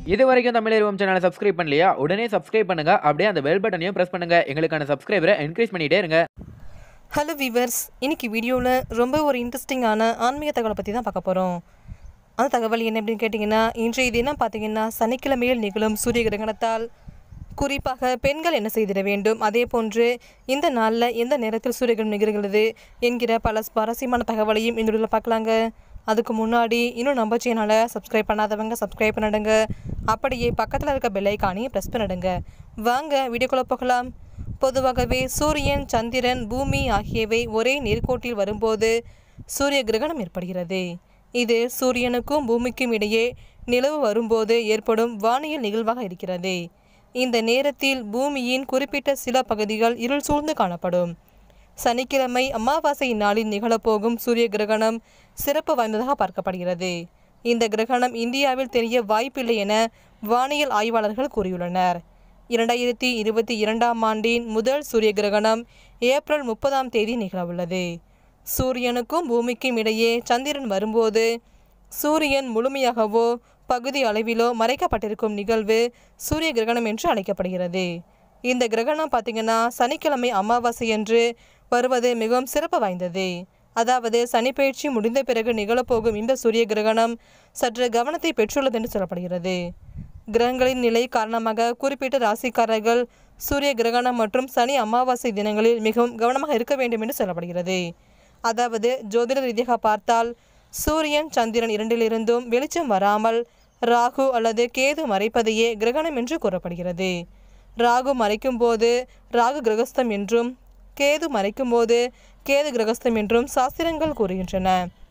இது வரைக்கும் தமிழ் சேனலை சப்ஸ்கிரைப் பண்ணலையா உடனே சப்ஸ்கிரைப் பண்ணுங்க அப்படியே அந்த பெல் பட்டனையும் பிரஸ் பண்ணுங்க எங்களுக்கான சப்ஸ்கிரைபரை என்கரேஜ் பண்ணிட்டே இருங்க ஹலோ வீவர்ஸ் இன்னைக்கு வீடியோவில் ரொம்ப ஒரு இன்ட்ரெஸ்டிங்கான ஆன்மீக தகவலை பற்றி தான் பார்க்க போகிறோம் அந்த தகவல் என்ன அப்படின்னு கேட்டிங்கன்னா இன்றைய தினம் பார்த்தீங்கன்னா சனிக்கிழமையில் நிகழும் சூரிய கிரகணத்தால் குறிப்பாக பெண்கள் என்ன செய்திட வேண்டும் அதே போன்று இந்த நாளில் எந்த நேரத்தில் சூரிய கிரகணம் நிகழ்கிறது என்கிற பல சுவாரஸ்யமான தகவலையும் இந்த வீடியோவில் பார்க்கலாங்க அதுக்கு முன்னாடி இன்னும் நம்ம சேனலை சப்ஸ்கிரைப் பண்ணாதவங்க சப்ஸ்கிரைப் பண்ணிடுங்க அப்படியே பக்கத்தில் இருக்க பெல் ஐக்கானையும் ப்ரெஸ் பண்ணிடுங்க வாங்க வீடியோக்குள்ளே போகலாம் பொதுவாகவே சூரியன் சந்திரன் பூமி ஆகியவை ஒரே நேர்கோட்டில் வரும்போது சூரிய கிரகணம் ஏற்படுகிறது இது சூரியனுக்கும் பூமிக்கும் இடையே நிலவு வரும்போது ஏற்படும் வானியல் நிகழ்வாக இருக்கிறது இந்த நேரத்தில் பூமியின் குறிப்பிட்ட சில பகுதிகள் இருள் சூழ்ந்து காணப்படும் சனிக்கிழமை அமாவாசை நாளில் நிகழப்போகும் சூரிய கிரகணம் சிறப்பு வாய்ந்ததாக பார்க்கப்படுகிறது இந்த கிரகணம் இந்தியாவில் தெரிய வாய்ப்பில்லை என வானியல் ஆய்வாளர்கள் கூறியுள்ளனர் இரண்டாயிரத்தி இருபத்தி இரண்டாம் ஆண்டின் முதல் சூரிய கிரகணம் ஏப்ரல் முப்பதாம் தேதி நிகழவுள்ளது சூரியனுக்கும் பூமிக்கும் இடையே சந்திரன் வரும்போது சூரியன் முழுமையாகவோ பகுதி அளவிலோ மறைக்கப்பட்டிருக்கும் நிகழ்வு சூரிய கிரகணம் என்று அழைக்கப்படுகிறது இந்த கிரகணம் பார்த்திங்கன்னா சனிக்கிழமை அமாவாசை என்று வருவது மிகவும் சிறப்பு வாய்ந்தது அதாவது சனிப்பெயர்ச்சி முடிந்த பிறகு நிகழப்போகும் இந்த சூரிய கிரகணம் சற்று கவனத்தை பெற்றுள்ளது என்று சொல்லப்படுகிறது கிரகங்களின் நிலை காரணமாக குறிப்பிட்ட ராசிக்காரர்கள் சூரிய கிரகணம் மற்றும் சனி அமாவாசை தினங்களில் மிகவும் கவனமாக இருக்க வேண்டும் என்று சொல்லப்படுகிறது அதாவது ஜோதிட ரீதியாக பார்த்தால் சூரியன் சந்திரன் இரண்டிலிருந்தும் வெளிச்சம் வராமல் ராகு அல்லது கேது மறைப்பதையே கிரகணம் என்று கூறப்படுகிறது ராகு மறைக்கும் போது ராகு கிரகஸ்தம் என்றும் கேது மறைக்கும் போது கேது கிரகஸ்தம் என்றும் சாஸ்திரங்கள் கூறுகின்றன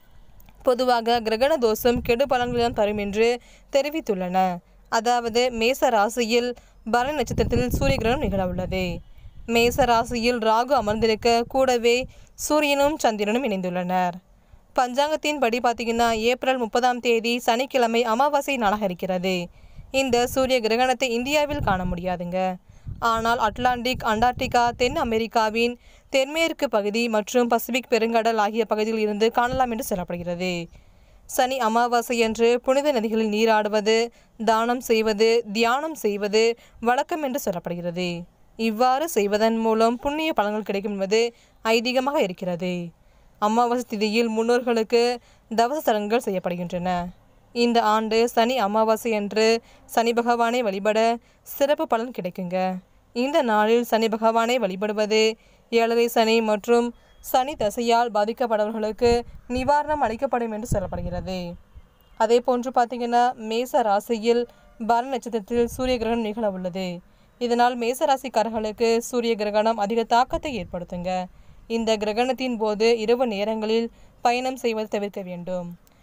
பொதுவாக கிரகண தோஷம் கெடு பலன்களிடம் தரும் என்று தெரிவித்துள்ளன அதாவது மேச ராசியில் பரணி நட்சத்திரத்தில் சூரிய கிரகணம் நிகழவுள்ளது மேச ராசியில் ராகு அமர்ந்திருக்க கூடவே சூரியனும் சந்திரனும் இணைந்துள்ளனர் பஞ்சாங்கத்தின் படி பார்த்தீங்கன்னா ஏப்ரல் முப்பதாம் தேதி சனிக்கிழமை அமாவாசை நாளாக இருக்கிறது இந்த சூரிய கிரகணத்தை இந்தியாவில் காண முடியாதுங்க ஆனால் அட்லாண்டிக் அண்டார்டிகா தென் அமெரிக்காவின் தென்மேற்கு பகுதி மற்றும் பசிபிக் பெருங்கடல் ஆகிய பகுதியில் இருந்து காணலாம் என்று சொல்லப்படுகிறது சனி அமாவாசையன்று புனித நதிகளில் நீராடுவது தானம் செய்வது தியானம் செய்வது வழக்கம் என்று சொல்லப்படுகிறது இவ்வாறு செய்வதன் மூலம் புண்ணிய பலன்கள் கிடைக்கும் என்பது ஐதீகமாக இருக்கிறது அமாவாசை திதியில் முன்னோர்களுக்கு தவச சடங்குகள் செய்யப்படுகின்றன இந்த ஆண்டு சனி அமாவாசை அன்று சனி பகவானை வழிபட சிறப்பு பலன் கிடைக்குங்க இந்த நாளில் சனி பகவானை வழிபடுவது ஏழரை சனி மற்றும் சனி தசையால் பாதிக்கப்பட்டவர்களுக்கு நிவாரணம் அளிக்கப்படும் என்று சொல்லப்படுகிறது அதே போன்று பார்த்தீங்கன்னா மேச ராசியில் பர நட்சத்திரத்தில் சூரிய கிரகணம் நிகழ உள்ளது இதனால் மேச ராசிக்காரர்களுக்கு சூரிய கிரகணம் அதிக தாக்கத்தை ஏற்படுத்துங்க இந்த கிரகணத்தின் போது இரவு நேரங்களில் பயணம் செய்வது தவிர்க்க வேண்டும்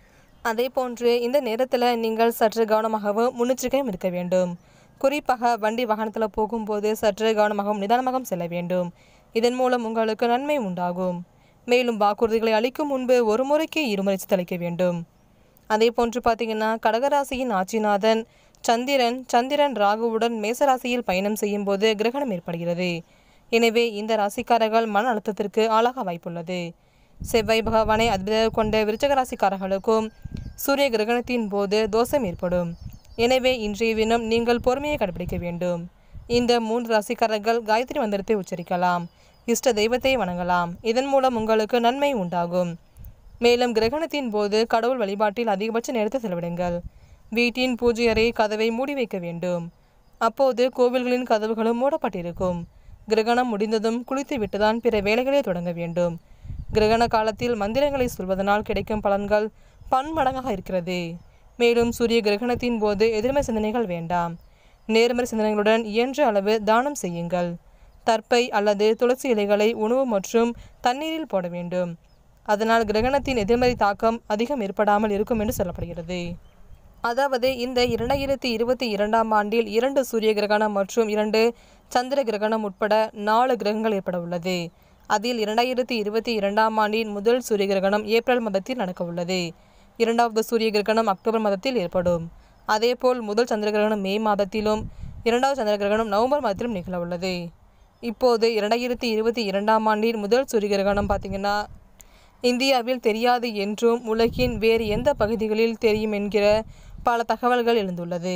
அதே போன்று இந்த நேரத்தில் நீங்கள் சற்று கவனமாகவும் முன்னெச்சரிக்கையும் இருக்க வேண்டும் குறிப்பாக வண்டி வாகனத்தில் போகும்போது சற்று கவனமாகவும் நிதானமாகவும் செல்ல வேண்டும் இதன் மூலம் உங்களுக்கு நன்மை உண்டாகும் மேலும் வாக்குறுதிகளை அளிக்கும் முன்பு ஒரு முறைக்கு இருமுறை தெளிக்க வேண்டும் அதே போன்று பார்த்தீங்கன்னா கடகராசியின் ஆட்சிநாதன் சந்திரன் சந்திரன் ராகுவுடன் மேசராசியில் பயணம் செய்யும் போது கிரகணம் ஏற்படுகிறது எனவே இந்த ராசிக்காரர்கள் மன அழுத்தத்திற்கு ஆளாக வாய்ப்புள்ளது செவ்வாய் பகவானை அதிபதியாக கொண்ட விருச்சக ராசிக்காரர்களுக்கும் சூரிய கிரகணத்தின் போது தோஷம் ஏற்படும் எனவே இன்றைய தினம் நீங்கள் பொறுமையை கடைபிடிக்க வேண்டும் இந்த மூன்று ராசிக்காரர்கள் காயத்ரி மந்திரத்தை உச்சரிக்கலாம் இஷ்ட தெய்வத்தை வணங்கலாம் இதன் மூலம் உங்களுக்கு நன்மை உண்டாகும் மேலும் கிரகணத்தின் போது கடவுள் வழிபாட்டில் அதிகபட்ச நேரத்தை செலவிடுங்கள் வீட்டின் பூஜை அறை கதவை மூடி வைக்க வேண்டும் அப்போது கோவில்களின் கதவுகளும் மூடப்பட்டிருக்கும் கிரகணம் முடிந்ததும் குளித்து விட்டுதான் பிற வேலைகளை தொடங்க வேண்டும் கிரகண காலத்தில் மந்திரங்களை சொல்வதனால் கிடைக்கும் பலன்கள் பன்மடங்காக இருக்கிறது மேலும் சூரிய கிரகணத்தின் போது எதிர்மறை சிந்தனைகள் வேண்டாம் நேர்மறை சிந்தனைகளுடன் இயன்ற அளவு தானம் செய்யுங்கள் தர்ப்பை அல்லது துளசி இலைகளை உணவு மற்றும் தண்ணீரில் போட வேண்டும் அதனால் கிரகணத்தின் எதிர்மறை தாக்கம் அதிகம் ஏற்படாமல் இருக்கும் என்று சொல்லப்படுகிறது அதாவது இந்த இரண்டாயிரத்தி இருபத்தி இரண்டாம் ஆண்டில் இரண்டு சூரிய கிரகணம் மற்றும் இரண்டு சந்திர கிரகணம் உட்பட நாலு கிரகங்கள் ஏற்பட உள்ளது அதில் இரண்டாயிரத்தி இருபத்தி இரண்டாம் ஆண்டின் முதல் சூரிய கிரகணம் ஏப்ரல் மாதத்தில் நடக்க உள்ளது இரண்டாவது சூரிய கிரகணம் அக்டோபர் மாதத்தில் ஏற்படும் அதேபோல் முதல் சந்திர கிரகணம் மே மாதத்திலும் இரண்டாவது சந்திர கிரகணம் நவம்பர் மாதத்திலும் நிகழ உள்ளது இப்போது இரண்டாயிரத்தி இருபத்தி இரண்டாம் ஆண்டின் முதல் சூரிய கிரகணம் பார்த்திங்கன்னா இந்தியாவில் தெரியாது என்றும் உலகின் வேறு எந்த பகுதிகளில் தெரியும் என்கிற பல தகவல்கள் எழுந்துள்ளது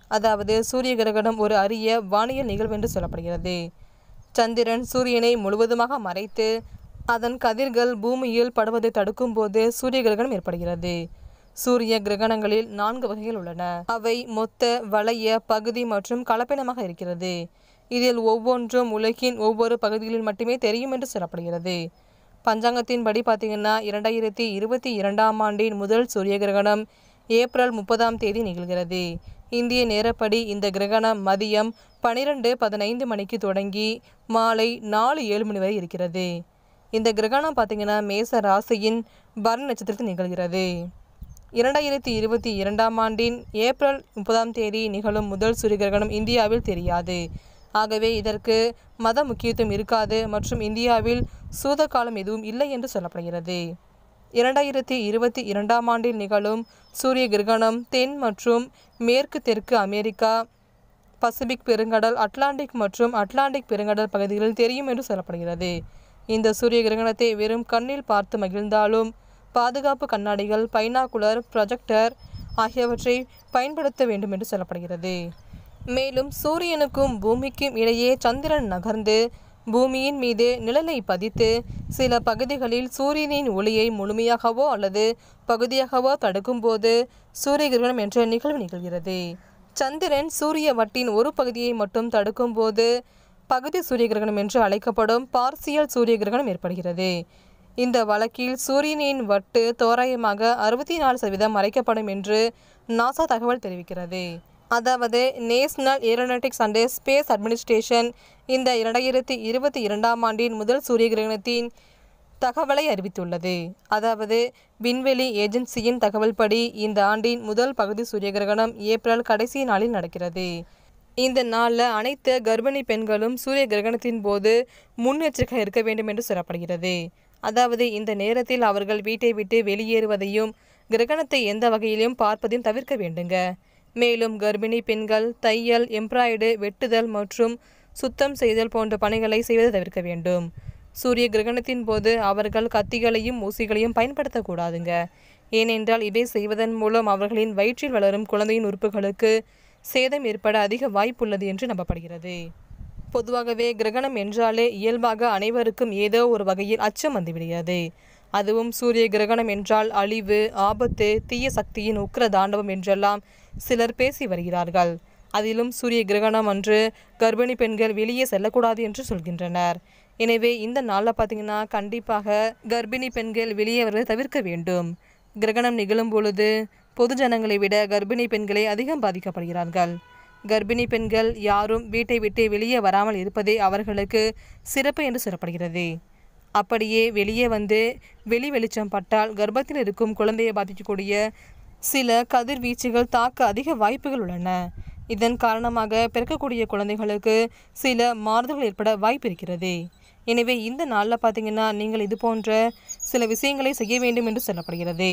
அதாவது சூரிய கிரகணம் ஒரு அரிய வானியல் நிகழ்வு என்று சொல்லப்படுகிறது சந்திரன் சூரியனை முழுவதுமாக மறைத்து அதன் கதிர்கள் பூமியில் படுவதை தடுக்கும் போது சூரிய கிரகணம் ஏற்படுகிறது சூரிய கிரகணங்களில் நான்கு வகைகள் உள்ளன அவை மொத்த வளைய பகுதி மற்றும் கலப்பினமாக இருக்கிறது இதில் ஒவ்வொன்றும் உலகின் ஒவ்வொரு பகுதிகளில் மட்டுமே தெரியும் என்று சொல்லப்படுகிறது பஞ்சாங்கத்தின்படி பார்த்தீங்கன்னா இரண்டாயிரத்தி இருபத்தி இரண்டாம் ஆண்டின் முதல் சூரிய கிரகணம் ஏப்ரல் முப்பதாம் தேதி நிகழ்கிறது இந்திய நேரப்படி இந்த கிரகணம் மதியம் பனிரெண்டு பதினைந்து மணிக்கு தொடங்கி மாலை நாலு ஏழு மணி வரை இருக்கிறது இந்த கிரகணம் பார்த்தீங்கன்னா மேச ராசியின் பரண நட்சத்திரத்தில் நிகழ்கிறது இரண்டாயிரத்தி இருபத்தி இரண்டாம் ஆண்டின் ஏப்ரல் முப்பதாம் தேதி நிகழும் முதல் சூரிய கிரகணம் இந்தியாவில் தெரியாது ஆகவே இதற்கு மத முக்கியத்துவம் இருக்காது மற்றும் இந்தியாவில் சூத காலம் எதுவும் இல்லை என்று சொல்லப்படுகிறது இரண்டாயிரத்தி இருபத்தி இரண்டாம் ஆண்டில் நிகழும் சூரிய கிரகணம் தென் மற்றும் மேற்கு தெற்கு அமெரிக்கா பசிபிக் பெருங்கடல் அட்லாண்டிக் மற்றும் அட்லாண்டிக் பெருங்கடல் பகுதிகளில் தெரியும் என்று சொல்லப்படுகிறது இந்த சூரிய கிரகணத்தை வெறும் கண்ணில் பார்த்து மகிழ்ந்தாலும் பாதுகாப்பு கண்ணாடிகள் பைனாகுலர் ப்ரொஜெக்டர் ஆகியவற்றை பயன்படுத்த வேண்டும் என்று சொல்லப்படுகிறது மேலும் சூரியனுக்கும் பூமிக்கும் இடையே சந்திரன் நகர்ந்து பூமியின் மீது நிழலை பதித்து சில பகுதிகளில் சூரியனின் ஒளியை முழுமையாகவோ அல்லது பகுதியாகவோ தடுக்கும்போது சூரிய கிரகணம் என்ற நிகழ்வு நிகழ்கிறது சந்திரன் சூரிய வட்டின் ஒரு பகுதியை மட்டும் தடுக்கும்போது பகுதி சூரிய கிரகணம் என்று அழைக்கப்படும் பார்சியல் சூரிய கிரகணம் ஏற்படுகிறது இந்த வழக்கில் சூரியனின் வட்டு தோராயமாக அறுபத்தி நாலு சதவீதம் மறைக்கப்படும் என்று நாசா தகவல் தெரிவிக்கிறது அதாவது national aeronautics and space administration இந்த இரண்டாயிரத்தி இருபத்தி இரண்டாம் ஆண்டின் முதல் சூரிய கிரகணத்தின் தகவலை அறிவித்துள்ளது அதாவது விண்வெளி ஏஜென்சியின் தகவல்படி இந்த ஆண்டின் முதல் பகுதி சூரிய கிரகணம் ஏப்ரல் கடைசி நாளில் நடக்கிறது இந்த நாளில் அனைத்து கர்ப்பிணி பெண்களும் சூரிய கிரகணத்தின் போது முன்னெச்சரிக்கை இருக்க வேண்டும் என்று சொல்லப்படுகிறது அதாவது இந்த நேரத்தில் அவர்கள் வீட்டை விட்டு வெளியேறுவதையும் கிரகணத்தை எந்த வகையிலும் பார்ப்பதையும் தவிர்க்க வேண்டுங்க மேலும் கர்ப்பிணி பெண்கள் தையல் எம்ப்ராய்டு வெட்டுதல் மற்றும் சுத்தம் செய்தல் போன்ற பணிகளை செய்வதை தவிர்க்க வேண்டும் சூரிய கிரகணத்தின் போது அவர்கள் கத்திகளையும் ஊசிகளையும் பயன்படுத்தக்கூடாதுங்க ஏனென்றால் இதை செய்வதன் மூலம் அவர்களின் வயிற்றில் வளரும் குழந்தையின் உறுப்புகளுக்கு சேதம் ஏற்பட அதிக வாய்ப்புள்ளது என்று நம்பப்படுகிறது பொதுவாகவே கிரகணம் என்றாலே இயல்பாக அனைவருக்கும் ஏதோ ஒரு வகையில் அச்சம் வந்துவிடுகிறது அதுவும் சூரிய கிரகணம் என்றால் அழிவு ஆபத்து தீய சக்தியின் உக்கிர தாண்டவம் என்றெல்லாம் சிலர் பேசி வருகிறார்கள் அதிலும் சூரிய கிரகணம் அன்று கர்ப்பிணி பெண்கள் வெளியே செல்லக்கூடாது என்று சொல்கின்றனர் எனவே இந்த நாளில் பார்த்தீங்கன்னா கண்டிப்பாக கர்ப்பிணி பெண்கள் வெளியே வருவதை தவிர்க்க வேண்டும் கிரகணம் நிகழும் பொழுது பொது ஜனங்களை விட கர்ப்பிணி பெண்களே அதிகம் பாதிக்கப்படுகிறார்கள் கர்ப்பிணி பெண்கள் யாரும் வீட்டை விட்டு வெளியே வராமல் இருப்பதே அவர்களுக்கு சிறப்பு என்று சொல்லப்படுகிறது அப்படியே வெளியே வந்து வெளி வெளிச்சம் பட்டால் கர்ப்பத்தில் இருக்கும் குழந்தையை பாதிக்கக்கூடிய சில கதிர்வீச்சுகள் தாக்க அதிக வாய்ப்புகள் உள்ளன இதன் காரணமாக பிறக்கக்கூடிய குழந்தைகளுக்கு சில மாறுதல்கள் ஏற்பட வாய்ப்பு இருக்கிறது எனவே இந்த நாளில் பார்த்தீங்கன்னா நீங்கள் இது போன்ற சில விஷயங்களை செய்ய வேண்டும் என்று சொல்லப்படுகிறது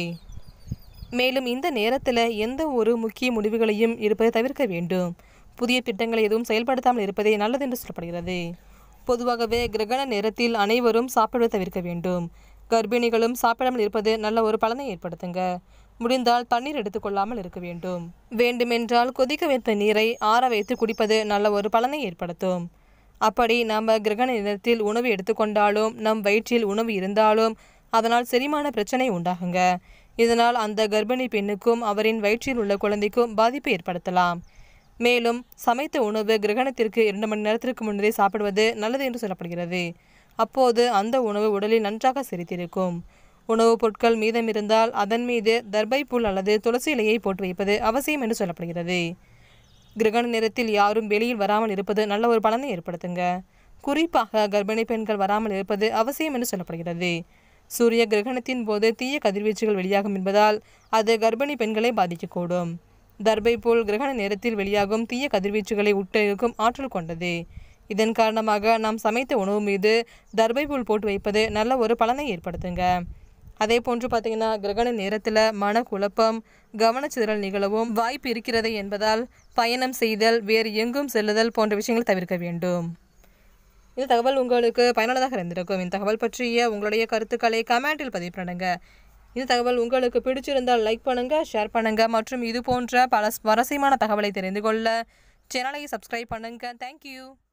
மேலும் இந்த நேரத்தில் எந்த ஒரு முக்கிய முடிவுகளையும் இருப்பதை தவிர்க்க வேண்டும் புதிய திட்டங்களை எதுவும் செயல்படுத்தாமல் இருப்பதே நல்லது என்று சொல்லப்படுகிறது பொதுவாகவே கிரகண நேரத்தில் அனைவரும் சாப்பிடுவதை தவிர்க்க வேண்டும் கர்ப்பிணிகளும் சாப்பிடாமல் இருப்பது நல்ல ஒரு பலனை ஏற்படுத்துங்க முடிந்தால் தண்ணீர் எடுத்துக்கொள்ளாமல் இருக்க வேண்டும் வேண்டுமென்றால் கொதிக்க வைத்த நீரை ஆற வைத்து குடிப்பது நல்ல ஒரு பலனை ஏற்படுத்தும் அப்படி நாம் கிரகண நேரத்தில் உணவு எடுத்துக்கொண்டாலும் நம் வயிற்றில் உணவு இருந்தாலும் அதனால் செரிமான பிரச்சனை உண்டாகுங்க இதனால் அந்த கர்ப்பிணி பெண்ணுக்கும் அவரின் வயிற்றில் உள்ள குழந்தைக்கும் பாதிப்பு ஏற்படுத்தலாம் மேலும் சமைத்த உணவு கிரகணத்திற்கு இரண்டு மணி நேரத்திற்கு முன்னரே சாப்பிடுவது நல்லது என்று சொல்லப்படுகிறது அப்போது அந்த உணவு உடலில் நன்றாக செரித்திருக்கும் உணவுப் பொருட்கள் மீதம் இருந்தால் அதன் மீது தர்பை புல் அல்லது துளசி இலையை போட்டு வைப்பது அவசியம் என்று சொல்லப்படுகிறது கிரகண நேரத்தில் யாரும் வெளியில் வராமல் இருப்பது நல்ல ஒரு பலனை ஏற்படுத்துங்க குறிப்பாக கர்ப்பிணி பெண்கள் வராமல் இருப்பது அவசியம் என்று சொல்லப்படுகிறது சூரிய கிரகணத்தின் போது தீய கதிர்வீச்சுகள் வெளியாகும் என்பதால் அது கர்ப்பிணி பெண்களை பாதிக்கக்கூடும் தர்பை போல் கிரகண நேரத்தில் வெளியாகும் தீய கதிர்வீச்சுகளை உட்கிருக்கும் ஆற்றல் கொண்டது இதன் காரணமாக நாம் சமைத்த உணவு மீது தர்பை புல் போட்டு வைப்பது நல்ல ஒரு பலனை ஏற்படுத்துங்க அதே போன்று பார்த்தீங்கன்னா கிரகண நேரத்தில் மனக்குழப்பம் கவனச்சிதறல் நிகழவும் வாய்ப்பு இருக்கிறது என்பதால் பயணம் செய்தல் வேறு எங்கும் செல்லுதல் போன்ற விஷயங்களை தவிர்க்க வேண்டும் இந்த தகவல் உங்களுக்கு பயனுள்ளதாக இருந்திருக்கும் இந்த தகவல் பற்றிய உங்களுடைய கருத்துக்களை கமெண்டில் பதிவு பண்ணுங்க இந்த தகவல் உங்களுக்கு பிடிச்சிருந்தால் லைக் பண்ணுங்கள் ஷேர் பண்ணுங்கள் மற்றும் இது போன்ற பல சுவாரஸ்யமான தகவலை தெரிந்து கொள்ள சேனலை சப்ஸ்கிரைப் பண்ணுங்கள் தேங்க்யூ